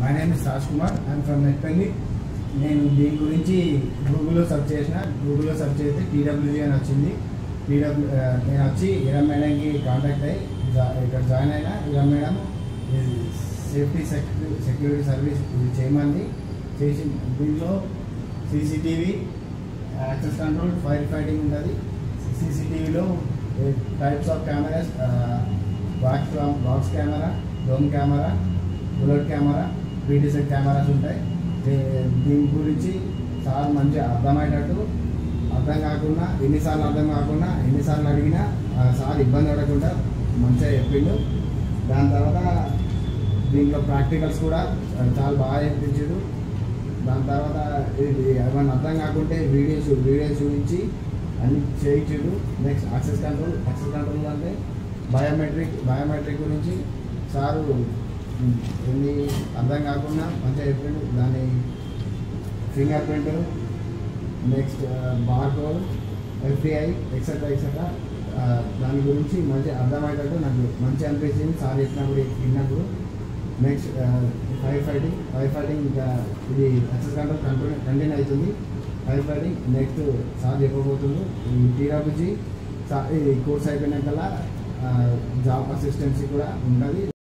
my name is Raj Kumar I'm from Netpalli నేను దీని గురించి గూగుల్లో సెర్చ్ చేసిన గూగుల్లో సెర్చ్ చేస్తే టీడబ్ల్యూజీ అని వచ్చింది టీడబ్ల్యూ నేను వచ్చి ఇరమ్ మేడంకి కాంటాక్ట్ అయ్యి జా- ఇక్కడ జాయిన్ అయినా Iram madam safety security security service ఇది చేయమంది చేసి దీంట్లో CCTV access control fire fighting ఉంటుంది సీసీటీవీలో types of cameras box box camera drone camera bullet camera పీటీసెట్ కెమెరాస్ ఉంటాయి దీ- దీని గురించి సార్ మంచిగా అర్థమయ్యేటట్టు అర్థం కాకుండా ఎన్నిసార్లు అర్థం కాకుండా ఎన్నిసార్లు అడిగినా ఆ సార్ ఇబ్బంది పడకుండా మంచిగా చెప్పిండు దాని తర్వాత దీంట్లో ప్రాక్టికల్స్ కూడా చాలా బాగా చెప్పించాడు దాని తర్వాత ఇది ఏమైనా అర్థం కాకుంటే వీడియోస్ వీడియోస్ చూపించి అన్ని చేయించాడు next access control access control అంటే బయోమెట్రిక్ బయోమెట్రిక్ గురించి సారు ఎన్ని అర్థం కాకుండా మంచిగా చెప్పిండు దాని fingerprint next barcode FDI etcetera etcetera దాని గురించి మంచి అర్థమయ్యేటట్టు నాకు మంచి అనిపించింది సార్ చెప్పినప్పుడు విన్నప్పుడు next fire fighting fire fighting ఇంకా ఇది ఎక్సెస్ కంట్రోల్ కంటిన్యూ కంటిన్యూ అవుతుంది ఫైర్ ఫైటింగ్ నెక్స్ట్ సార్ చెప్పబోతుంది ఈ టీడబ్ల్యూజీ సార్ ఈ కోర్స్ అయిపోయినాకల్లా జాబ్ అసిస్టెన్సీ కూడా ఉంటుంది